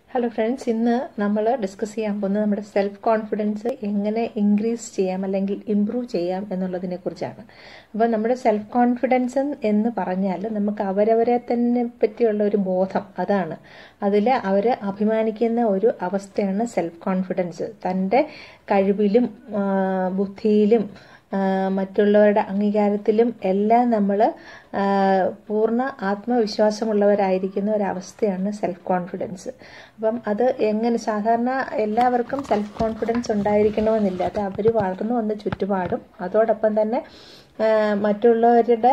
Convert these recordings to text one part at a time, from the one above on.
hello friends ഇന്ന് നമ്മൾ discuss ചെയ്യാൻ പോകുന്നത് നമ്മുടെ സെൽഫ് കോൺഫിഡൻസ് എങ്ങനെ ഇൻക്രീസ് ചെയ്യാം അല്ലെങ്കിൽ ഇംപ്രൂവ് ചെയ്യാം എന്നുള്ളതിനെ കുറിച്ചാണ് അപ്പോൾ നമ്മുടെ സെൽഫ് കോൺഫിഡൻസ് എന്ന് പറഞ്ഞാൽ നമുക്ക് അവരവരെ തന്നെ പറ്റിയുള്ള ഒരു ബോധം അതാണ് അതിൽ അവർ അഭിമാനിക്കുന്ന ഒരു അവസ്ഥയാണ് സെൽഫ് കോൺഫിഡൻസ് തൻ്റെ കഴിവിലും ആ, ബുദ്ധിയിലും ആ, മറ്റുള്ളവരുടെ അംഗീകാരത്തിലും എല്ലാം നമ്മൾ പൂർണ്ണ ആത്മവിശ്വാസമുള്ളവരായിരിക്കുന്ന ഒരവസ്ഥയാണ് സെൽഫ് കോൺഫിഡൻസ് അപ്പം അത് എങ്ങനെ സാധാരണ എല്ലാവർക്കും സെൽഫ് കോൺഫിഡൻസ് ഉണ്ടായിരിക്കണമെന്നില്ല അത് അവർ വളർന്നു വന്ന ചുറ്റുപാടും അതോടൊപ്പം തന്നെ ആ, മറ്റുള്ളവരുടെ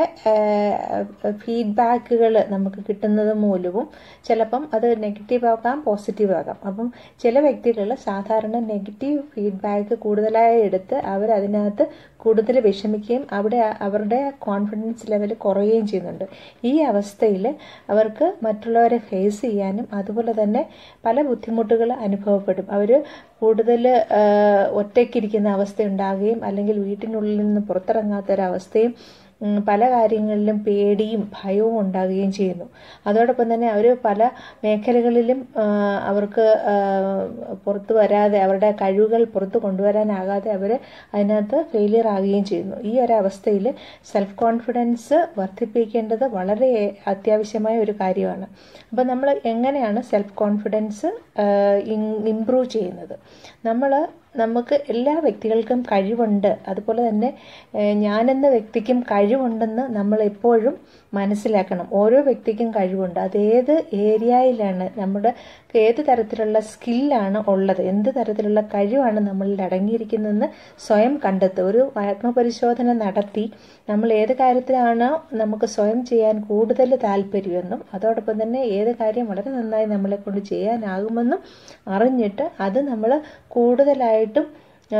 ഫീഡ്ബാക്കുകൾ നമുക്ക് കിട്ടുന്നത് മൂലവും ചിലപ്പം അത് നെഗറ്റീവ് ആകാം പോസിറ്റീവ് ആകാം അപ്പം ചില വ്യക്തികൾ സാധാരണ നെഗറ്റീവ് ഫീഡ്ബാക്ക് കൂടുതലായി എടുത്ത് അവരതിനകത്ത് കൂടുതൽ വിഷമിക്കുകയും അവിടെ അവരുടെ കോൺഫിഡൻസ് ലെവൽ കുറയുകയും ചെയ്യുന്നുണ്ട് ഈ അവസ്ഥയിൽ അവർക്ക് മറ്റുള്ളവരെ ഫേസ് ചെയ്യാനും അതുപോലെ തന്നെ പല ബുദ്ധിമുട്ടുകൾ അനുഭവപ്പെടും അവർ കൂടുതൽ ഒറ്റയ്ക്കിരിക്കുന്ന അവസ്ഥ ഉണ്ടാകുകയും അല്ലെങ്കിൽ വീട്ടിനുള്ളിൽ നിന്ന് പുറത്തിറങ്ങാത്തൊരവസ്ഥയും ഉം, പല കാര്യങ്ങളിലും പേടിയും ഭയവും ഉണ്ടാകുകയും ചെയ്യുന്നു അതോടൊപ്പം തന്നെ അവർ പല മേഖലകളിലും ആ, അവർക്ക് ആ, പുറത്തു വരാതെ അവരുടെ കഴിവുകൾ പുറത്തു കൊണ്ടുവരാനാകാതെ അവർ അതിനകത്ത് ഫെയിലിയർ ആകുകയും ചെയ്യുന്നു ഈ ഒരു അവസ്ഥയിൽ സെൽഫ് കോൺഫിഡൻസ് വർദ്ധിപ്പിക്കേണ്ടത് വളരെ അത്യാവശ്യമായ ഒരു കാര്യമാണ് അപ്പം നമ്മൾ എങ്ങനെയാണ് സെൽഫ് കോൺഫിഡൻസ് ഇംപ്രൂവ് ചെയ്യുന്നത് നമ്മൾ നമുക്ക് എല്ലാ വ്യക്തികൾക്കും കഴിവുണ്ട് അതുപോലെ തന്നെ ഏഹ്, ഞാനെന്ന വ്യക്തിക്കും കഴിവുണ്ടെന്ന് നമ്മൾ എപ്പോഴും മനസ്സിലാക്കണം ഓരോ വ്യക്തിക്കും കഴിവുണ്ട് അത് ഏത് ഏരിയയിലാണ് നമ്മുടെ ഏത് തരത്തിലുള്ള സ്കില്ലാണ് ഉള്ളത് എന്ത് തരത്തിലുള്ള കഴിവാണ് നമ്മളിൽ അടങ്ങിയിരിക്കുന്നതെന്ന് സ്വയം കണ്ടെത്തുക ഒരു ആത്മപരിശോധന നടത്തി നമ്മൾ ഏത് കാര്യത്തിലാണോ നമുക്ക് സ്വയം ചെയ്യാൻ കൂടുതൽ താല്പര്യമെന്നും അതോടൊപ്പം തന്നെ ഏത് കാര്യം വളരെ നന്നായി നമ്മളെ കൊണ്ട് ചെയ്യാനാകുമെന്നും അറിഞ്ഞിട്ട് അത് നമ്മൾ കൂടുതലായിട്ടും ആ,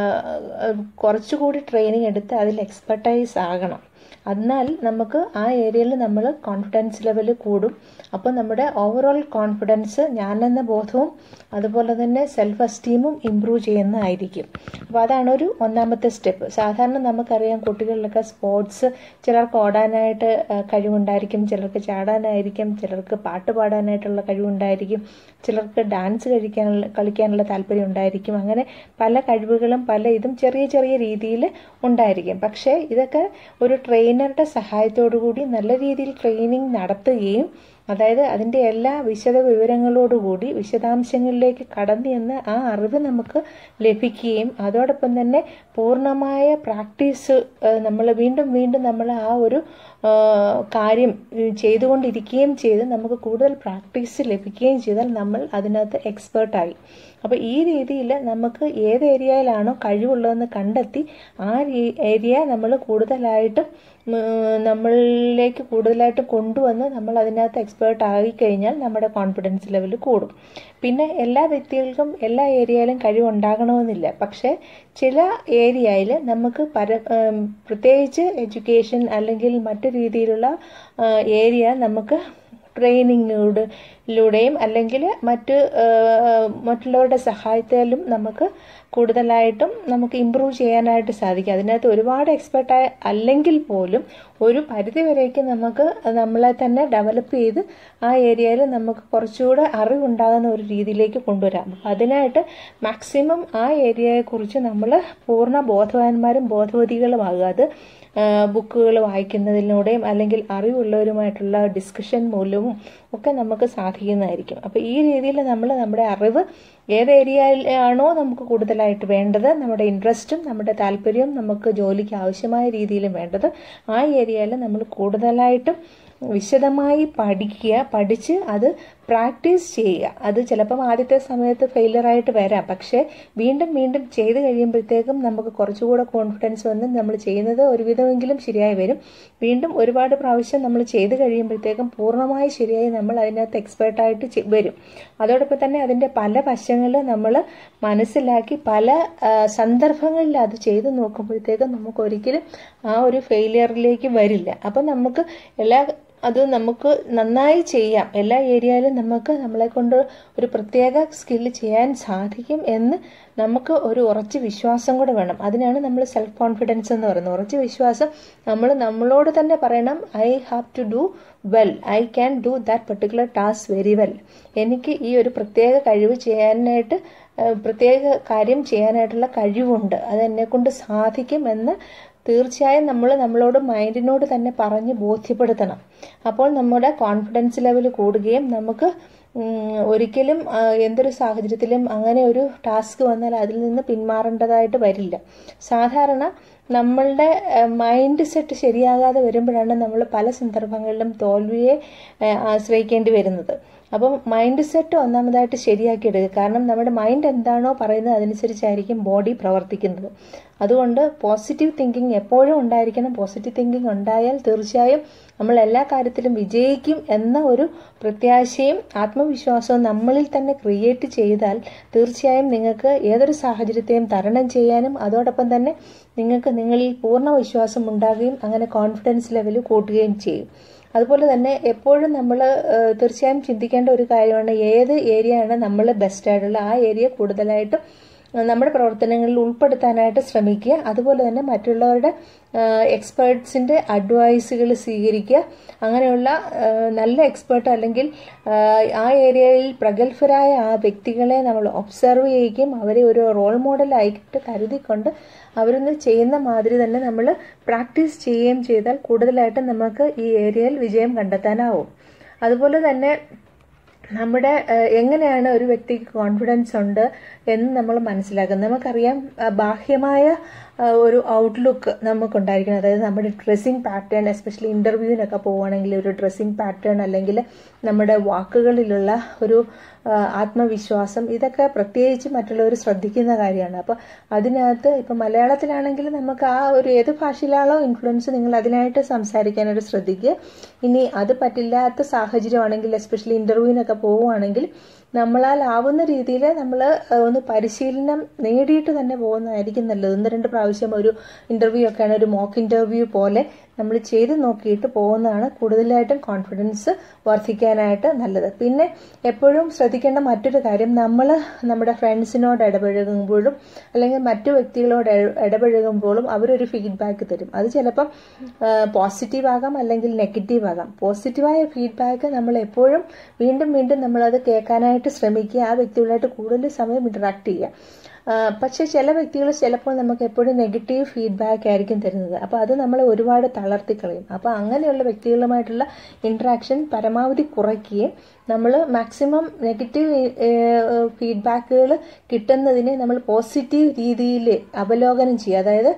കുറച്ചുകൂടി ട്രെയിനിങ് എടുത്ത് അതിൽ എക്സ്പെർട്ടൈസ് ആകണം എന്നാൽ നമുക്ക് ആ ഏരിയയിൽ നമ്മൾ കോൺഫിഡൻസ് ലെവൽ കൂടും അപ്പോൾ നമ്മുടെ ഓവറോൾ കോൺഫിഡൻസ് ഞാനെന്ന ബോധവും അതുപോലെ തന്നെ സെൽഫ് എസ്റ്റീമും ഇമ്പ്രൂവ് ചെയ്യുന്നതായിരിക്കും അപ്പോൾ അതാണ് ഒരു ഒന്നാമത്തെ സ്റ്റെപ്പ് സാധാരണ നമുക്കറിയാം കുട്ടികളിലൊക്കെ സ്പോർട്സ് ചിലർക്ക് ഓടാനായിട്ട് ആ, കഴിവുണ്ടായിരിക്കും ചിലർക്ക് ചാടാനായിരിക്കും ചിലർക്ക് പാട്ട് പാടാനായിട്ടുള്ള കഴിവുണ്ടായിരിക്കും ചിലർക്ക് ഡാൻസ് കഴിക്കാനുള്ള കളിക്കാനുള്ള താല്പര്യം ഉണ്ടായിരിക്കും അങ്ങനെ പല കഴിവുകളും പല ഇതും ചെറിയ ചെറിയ രീതിയിൽ ഉണ്ടായിരിക്കും പക്ഷേ ഇതൊക്കെ ഒരു ട്രെയിനറുടെ സഹായത്തോടു കൂടി നല്ല രീതിയിൽ ട്രെയിനിങ് നടത്തുകയും അതായത് അതിൻ്റെ എല്ലാ വിശദ വിവരങ്ങളോടുകൂടി വിശദാംശങ്ങളിലേക്ക് കടന്നു ചെന്ന് ആ അറിവ് നമുക്ക് ലഭിക്കുകയും അതോടൊപ്പം തന്നെ പൂർണ്ണമായ പ്രാക്ടീസ് നമ്മൾ വീണ്ടും വീണ്ടും നമ്മൾ ആ ഒരു ആ, കാര്യം ഉം, ചെയ്തുകൊണ്ടിരിക്കുകയും ചെയ്ത് നമുക്ക് കൂടുതൽ പ്രാക്ടീസ് ലഭിക്കുകയും ചെയ്താൽ നമ്മൾ അതിനകത്ത് എക്സ്പേർട്ടായി അപ്പോൾ ഈ രീതിയിൽ നമുക്ക് ഏത് ഏരിയയിലാണോ കഴിവുള്ളതെന്ന് കണ്ടെത്തി ആ ഏരിയ നമ്മൾ കൂടുതലായിട്ടും ഉം, നമ്മളിലേക്ക് കൂടുതലായിട്ട് കൊണ്ടുവന്ന് നമ്മൾ അതിനകത്ത് എക്സ്പേർട്ട് ആയി കഴിഞ്ഞാൽ നമ്മുടെ കോൺഫിഡൻസ് ലെവൽ കൂടും പിന്നെ എല്ലാ വ്യക്തികൾക്കും എല്ലാ ഏരിയയിലും കഴിവുണ്ടാകണമെന്നില്ല പക്ഷേ ചില ഏരിയയിൽ നമുക്ക് പര ഉം, പ്രത്യേകിച്ച് എഡ്യൂക്കേഷൻ അല്ലെങ്കിൽ മറ്റു രീതിയിലുള്ള ഏരിയ നമുക്ക് ട്രെയിനിങ്ങിലൂടെയും അല്ലെങ്കിൽ മറ്റ് ആ, മറ്റുള്ളവരുടെ സഹായത്താലും നമുക്ക് കൂടുതലായിട്ടും നമുക്ക് ഇമ്പ്രൂവ് ചെയ്യാനായിട്ട് സാധിക്കും അതിനകത്ത് ഒരുപാട് എക്സ്പെർട്ട് അല്ലെങ്കിൽ പോലും ഒരു പരിധി വരേക്ക് നമുക്ക് നമ്മളെ തന്നെ ഡെവലപ്പ് ചെയ്ത് ആ ഏരിയയിൽ നമുക്ക് കുറച്ചുകൂടെ അറിവുണ്ടാകുന്ന ഒരു രീതിയിലേക്ക് കൊണ്ടുവരാം അപ്പം അതിനായിട്ട് മാക്സിമം ആ ഏരിയയെക്കുറിച്ച് നമ്മൾ പൂർണ്ണ ബോധവാന്മാരും ബോധവതികളുമാകുക അത് ബുക്കുകൾ വായിക്കുന്നതിലൂടെയും അല്ലെങ്കിൽ അറിവുള്ളവരുമായിട്ടുള്ള ഡിസ്കഷൻ മൂലവും ഒക്കെ നമുക്ക് സാധിക്കുന്നതായിരിക്കും അപ്പോൾ ഈ രീതിയിൽ നമ്മൾ നമ്മുടെ അറിവ് ഏത് ഏരിയയിലാണോ നമുക്ക് കൂടുതലായിട്ട് വേണ്ടത് നമ്മുടെ ഇൻട്രസ്റ്റും നമ്മുടെ താല്പര്യവും നമുക്ക് ജോലിക്ക് ആവശ്യമായ രീതിയിലും വേണ്ടത് ആ ഏരിയയിൽ നമ്മൾ കൂടുതലായിട്ടും വിശദമായി പഠിക്കുക പഠിച്ച് അത് പ്രാക്ടീസ് ചെയ്യുക അത് ചിലപ്പം ആദ്യത്തെ സമയത്ത് ഫെയിലറായിട്ട് വരാം പക്ഷേ വീണ്ടും വീണ്ടും ചെയ്ത് കഴിയുമ്പോഴത്തേക്കും നമുക്ക് കുറച്ചുകൂടെ കോൺഫിഡൻസ് വന്ന് നമ്മൾ ചെയ്യുന്നത് ഒരുവിധമെങ്കിലും ശരിയായി വരും വീണ്ടും ഒരുപാട് പ്രാവശ്യം നമ്മൾ ചെയ്ത് കഴിയുമ്പോഴത്തേക്കും പൂർണ്ണമായി ശരിയായി നമ്മൾ അതിനകത്ത് എക്സ്പേർട്ടായിട്ട് ചെ- വരും അതോടൊപ്പം തന്നെ അതിൻ്റെ പല വശങ്ങൾ നമ്മൾ മനസ്സിലാക്കി പല ആ, സന്ദർഭങ്ങളിൽ അത് ചെയ്ത് നോക്കുമ്പോഴത്തേക്കും നമുക്ക് ഒരിക്കലും ആ ഒരു ഫെയിലിയറിലേക്ക് വരില്ല അപ്പം നമുക്ക് എല്ലാ അത് നമുക്ക് നന്നായി ചെയ്യാം എല്ലാ ഏരിയയിലും നമുക്ക് നമ്മളെ കൊണ്ട് ഒരു പ്രത്യേക സ്കില്ല് ചെയ്യാൻ സാധിക്കും എന്ന് നമുക്ക് ഒരു ഉറച്ച വിശ്വാസം കൂടെ വേണം അതിനാണ് നമ്മൾ സെൽഫ് കോൺഫിഡൻസ് എന്ന് പറയുന്നത് ഉറച്ച വിശ്വാസം നമ്മൾ നമ്മളോട് തന്നെ പറയണം I have to do well I can do that particular task very well എനിക്ക് ഈ ഒരു പ്രത്യേക കഴിവ് ചെയ്യാനായിട്ട് പ്രത്യേക കാര്യം ചെയ്യാനായിട്ടുള്ള കഴിവുണ്ട് അത് എന്നെ കൊണ്ട് സാധിക്കും എന്ന് തീർച്ചയായും നമ്മൾ നമ്മളോട് മൈൻഡിനോട് തന്നെ പറഞ്ഞ് ബോധ്യപ്പെടുത്തണം അപ്പോൾ നമ്മുടെ കോൺഫിഡൻസ് ലെവൽ കൂടുകയും നമുക്ക് ഒരിക്കലും എന്തൊരു സാഹചര്യത്തിലും അങ്ങനെ ഒരു ടാസ്ക് വന്നാൽ അതിൽ നിന്ന് പിന്മാറേണ്ടതായിട്ട് വരില്ല സാധാരണ നമ്മളുടെ മൈൻഡ് സെറ്റ് ശരിയാകാതെ വരുമ്പോഴാണ് നമ്മൾ പല സന്ദർഭങ്ങളിലും തോൽവിയെ ആശ്രയിക്കേണ്ടി വരുന്നത് അപ്പം മൈൻഡ് സെറ്റ് ഒന്നാമതായിട്ട് ശരിയാക്കി എടുക്കുക കാരണം നമ്മുടെ മൈൻഡ് എന്താണോ പറയുന്നത് അതനുസരിച്ചായിരിക്കും ബോഡി പ്രവർത്തിക്കുന്നത് അതുകൊണ്ട് പോസിറ്റീവ് തിങ്കിങ് എപ്പോഴും ഉണ്ടായിരിക്കണം പോസിറ്റീവ് തിങ്കിങ് ഉണ്ടായാൽ തീർച്ചയായും നമ്മൾ എല്ലാ കാര്യത്തിലും വിജയിക്കും എന്ന ഒരു പ്രത്യാശയും ആത്മവിശ്വാസവും നമ്മളിൽ തന്നെ ക്രിയേറ്റ് ചെയ്താൽ തീർച്ചയായും നിങ്ങൾക്ക് ഏതൊരു സാഹചര്യത്തെയും തരണം ചെയ്യാനും അതോടൊപ്പം തന്നെ നിങ്ങൾക്ക് നിങ്ങളിൽ പൂർണ്ണ വിശ്വാസം ഉണ്ടാകുകയും അങ്ങനെ കോൺഫിഡൻസ് ലെവൽ കൂട്ടുകയും ചെയ്യും അതുപോലെ തന്നെ എപ്പോഴും നമ്മൾ തീർച്ചയായും ചിന്തിക്കേണ്ട ഒരു കാര്യമാണ് ഏത് ഏരിയയാണ് നമ്മൾ ബെസ്റ്റ് ആയിട്ടുള്ള ആ ഏരിയ കൂടുതലായിട്ടും നമ്മുടെ പ്രവർത്തനങ്ങളിൽ ഉൾപ്പെടുത്താനായിട്ട് ശ്രമിക്കുക അതുപോലെ തന്നെ മറ്റുള്ളവരുടെ എക്സ്പേർട്സിൻ്റെ അഡ്വൈസുകൾ സ്വീകരിക്കുക അങ്ങനെയുള്ള നല്ല എക്സ്പേർട്ട് അല്ലെങ്കിൽ ആ ഏരിയയിൽ പ്രഗത്ഭരായ ആ വ്യക്തികളെ നമ്മൾ ഒബ്സർവ് ചെയ്യുകയും അവരെ ഒരു റോൾ മോഡലായിട്ട് കരുതിക്കൊണ്ട് അവരൊന്ന് ചെയ്യുന്ന മാതിരി തന്നെ നമ്മൾ പ്രാക്ടീസ് ചെയ്യുകയും ചെയ്താൽ കൂടുതലായിട്ടും നമുക്ക് ഈ ഏരിയയിൽ വിജയം കണ്ടെത്താനാവും അതുപോലെ തന്നെ നമ്മുടെ എങ്ങനെയാണ് ഒരു വ്യക്തിക്ക് കോൺഫിഡൻസ് ഉണ്ട് എന്ന് നമ്മൾ മനസ്സിലാക്കുന്നത് നമുക്കറിയാം ബാഹ്യമായ ഒരു ഔട്ട്ലുക്ക് നമുക്കുണ്ടായിരിക്കണം അതായത് നമ്മുടെ ഡ്രസ്സിങ് പാറ്റേൺ എസ്പെഷ്യലി ഇൻ്റർവ്യൂവിനൊക്കെ പോവുകയാണെങ്കിൽ ഒരു ഡ്രസ്സിങ് പാറ്റേൺ അല്ലെങ്കിൽ നമ്മുടെ വാക്കുകളിലുള്ള ഒരു ആത്മവിശ്വാസം ഇതൊക്കെ പ്രത്യേകിച്ച് മറ്റുള്ളവർ ശ്രദ്ധിക്കുന്ന കാര്യമാണ് അപ്പോൾ അതിനകത്ത് ഇപ്പം മലയാളത്തിലാണെങ്കിൽ നമുക്ക് ആ ഒരു ഏത് ഭാഷയിലാണോ ഇൻഫ്ലുവൻസ് നിങ്ങൾ അതിനായിട്ട് സംസാരിക്കാനായിട്ട് ശ്രദ്ധിക്കുക ഇനി അത് പറ്റില്ലാത്ത സാഹചര്യമാണെങ്കിൽ എസ്പെഷ്യലി ഇൻ്റർവ്യൂവിനൊക്കെ പോവുകയാണെങ്കിൽ നമ്മളാൽ ആവുന്ന രീതിയിൽ നമ്മൾ ഒന്ന് പരിശീലനം നേടിയിട്ട് തന്നെ പോകുന്നതായിരിക്കും നല്ലത് ഒന്ന് രണ്ട് പ്രാവശ്യം ഒരു ഇൻ്റർവ്യൂ ഒക്കെയാണ് ഒരു മോക്ക് ഇൻ്റർവ്യൂ പോലെ നമ്മൾ ചെയ്ത് നോക്കിയിട്ട് പോകുന്നതാണ് കൂടുതലായിട്ടും കോൺഫിഡൻസ് വർദ്ധിക്കാനായിട്ട് നല്ലത് പിന്നെ എപ്പോഴും ശ്രദ്ധിക്കേണ്ട മറ്റൊരു കാര്യം നമ്മൾ നമ്മുടെ ഫ്രണ്ട്സിനോട് ഇടപഴകുമ്പോഴും അല്ലെങ്കിൽ മറ്റു വ്യക്തികളോട് ഇടപഴകുമ്പോഴും അവരൊരു ഫീഡ്ബാക്ക് തരും അത് ചിലപ്പം പോസിറ്റീവ് ആകാം അല്ലെങ്കിൽ നെഗറ്റീവ് ആകാം പോസിറ്റീവായ ഫീഡ്ബാക്ക് നമ്മൾ എപ്പോഴും വീണ്ടും വീണ്ടും നമ്മളത് കേൾക്കാനായിട്ട് ശ്രമിക്കുക ആ വ്യക്തികളായിട്ട് കൂടുതൽ സമയം ഇൻറ്ററാക്ട് ചെയ്യുക പക്ഷെ ചില വ്യക്തികൾ ചിലപ്പോൾ നമുക്ക് എപ്പോഴും നെഗറ്റീവ് ഫീഡ്ബാക്ക് ആയിരിക്കും തരുന്നത് അപ്പോൾ അത് നമ്മളെ ഒരുപാട് തളർത്തിക്കളയും അപ്പോൾ അങ്ങനെയുള്ള വ്യക്തികളുമായിട്ടുള്ള ഇൻട്രാക്ഷൻ പരമാവധി കുറയ്ക്കുകയും നമ്മൾ മാക്സിമം നെഗറ്റീവ് ഫീഡ്ബാക്കുകൾ കിട്ടുന്നതിനെ നമ്മൾ പോസിറ്റീവ് രീതിയിൽ അവലോകനം ചെയ്യുക അതായത്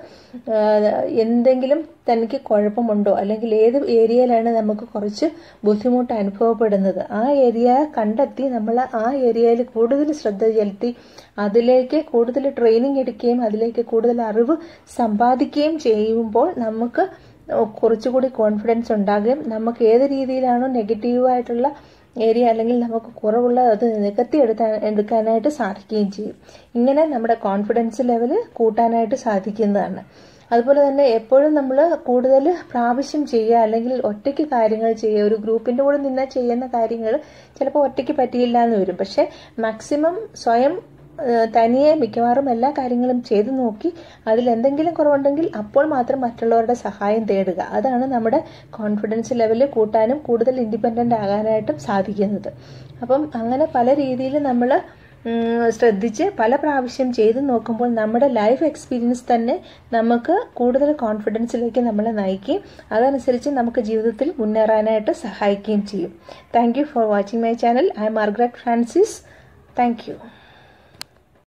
എന്തെങ്കിലും തനിക്ക് കുഴപ്പമുണ്ടോ അല്ലെങ്കിൽ ഏത് ഏരിയയിലാണ് നമുക്ക് കുറച്ച് ബുദ്ധിമുട്ട് അനുഭവപ്പെടുന്നത് ആ ഏരിയ കണ്ടെത്തി നമ്മൾ ആ ഏരിയയിൽ കൂടുതൽ ശ്രദ്ധ ചെലുത്തി അതിലേക്ക് കൂടുതൽ ട്രെയിനിങ് എടുക്കുകയും അതിലേക്ക് കൂടുതൽ അറിവ് സമ്പാദിക്കുകയും ചെയ്യുമ്പോൾ നമുക്ക് കുറച്ചുകൂടി കോൺഫിഡൻസ് ഉണ്ടാകുകയും നമുക്ക് ഏത് രീതിയിലാണോ നെഗറ്റീവായിട്ടുള്ള ഏരിയ അല്ലെങ്കിൽ നമുക്ക് കുറവുള്ള അത് നികത്തി എടുക്കാൻ എടുക്കാനായിട്ട് സാധിക്കുകയും ചെയ്യും ഇങ്ങനെ നമ്മുടെ കോൺഫിഡൻസ് ലെവൽ കൂട്ടാനായിട്ട് സാധിക്കുന്നതാണ് അതുപോലെ തന്നെ എപ്പോഴും നമ്മൾ കൂടുതൽ പ്രാവശ്യം ചെയ്യുക അല്ലെങ്കിൽ ഒറ്റയ്ക്ക് കാര്യങ്ങൾ ചെയ്യുക ഒരു ഗ്രൂപ്പിൻ്റെ കൂടെ നിന്നാൽ ചെയ്യുന്ന കാര്യങ്ങൾ ചിലപ്പോൾ ഒറ്റയ്ക്ക് പറ്റിയില്ല എന്ന് വരും പക്ഷേ മാക്സിമം സ്വയം തനിയെ മിക്കവാറും എല്ലാ കാര്യങ്ങളും ചെയ്തു നോക്കി അതിൽ എന്തെങ്കിലും കുറവുണ്ടെങ്കിൽ അപ്പോൾ മാത്രം മറ്റുള്ളവരുടെ സഹായം തേടുക അതാണ് നമ്മുടെ കോൺഫിഡൻസ് ലെവൽ കൂട്ടാനും കൂടുതൽ ഇൻഡിപെൻഡൻ്റ് ആകാനായിട്ടും സാധിക്കുന്നത് അപ്പം അങ്ങനെ പല രീതിയിൽ നമ്മൾ ശ്രദ്ധിച്ച് പല പ്രാവശ്യം ചെയ്ത് നോക്കുമ്പോൾ നമ്മുടെ ലൈഫ് എക്സ്പീരിയൻസ് തന്നെ നമുക്ക് കൂടുതൽ കോൺഫിഡൻസിലേക്ക് നമ്മളെ നയിക്കുകയും അതനുസരിച്ച് നമുക്ക് ജീവിതത്തിൽ മുന്നേറാനായിട്ട് സഹായിക്കുകയും ചെയ്യും thank you for watching my channel I Margaret Francis thank U